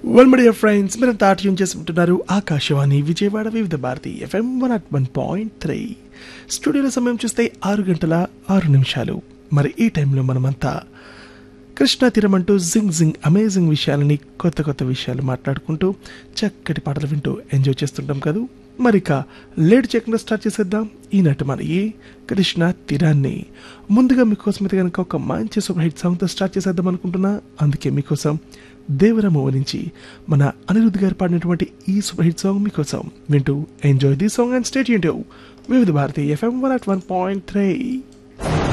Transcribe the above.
well my dear friends మీరు తాట్యం చేసుకుంటున్నారు Akashvani Vijayawada Vividh Bharati FM one at one point three స్టూడియోలో సమయం చూస్తే ఆరు గంటల ఆరు నిమిషాలు మరి ఈ టైంలో మనమంతా కృష్ణా తీరమంటూ జింగ్ జింగ్ అమేజింగ్ విషయాలని కొత్త కొత్త విషయాలు మాట్లాడుకుంటూ చక్కటి పాటలు వింటూ ఎంజాయ్ చేస్తుంటాం కదా మరి ఇక లేట్ చేయకుండా స్టార్ట్ చేసేద్దాం ఈనాటి మన ఈ కృష్ణా తీరాన్ని ముందుగా మీకోసం అయితే కనుక ఒక మంచి సూపర్ హిట్ సాంగ్తో స్టార్ట్ చేసేద్దాం అనుకుంటున్నా అందుకే మీకోసం దేవరము నుంచి మన అనిరుద్ధ్ గారు పాడినటువంటి ఈ సూపర్ హిట్ సాంగ్ మీకోసం వింటూ enjoy the song and state Vividh Bharati FM one at one point three